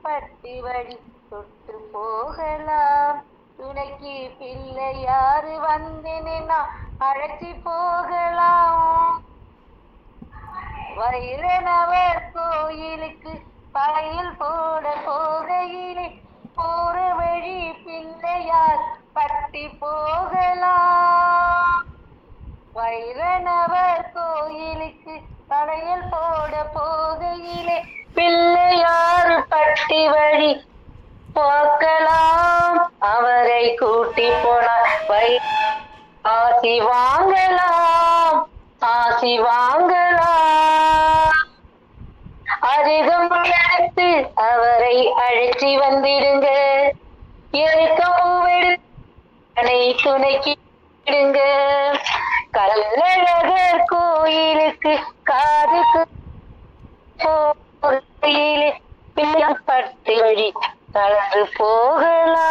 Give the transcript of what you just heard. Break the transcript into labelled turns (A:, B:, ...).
A: பட்டி வழி தொட்டு போகலாம் துணைக்கு பிள்ளை யாரு வந்து நின்னா அழைச்சி போகலாம் வைரனவர் கோயிலுக்கு பழையில் போட போகையிலே போற வழி பிள்ளையார் பட்டி போகலாம் வைரனவர் கோயிலுக்கு பழையில் போட போகையிலே பிள்ளையார் பட்டி வழி போக்கலாம் அவரை கூட்டி போனார் வை ஆசி வாங்கலாம் ஆசி வாங்கலாம் அருகம் நடத்து அவரை அழைச்சி வந்திடுங்க எருக்கம் அணை துணைக்கு விடுங்க கல்லழகர் கோயிலுக்கு காதுக்கு போகையிலே பிள்ளை பட்டு வழி நடந்து போகலாம்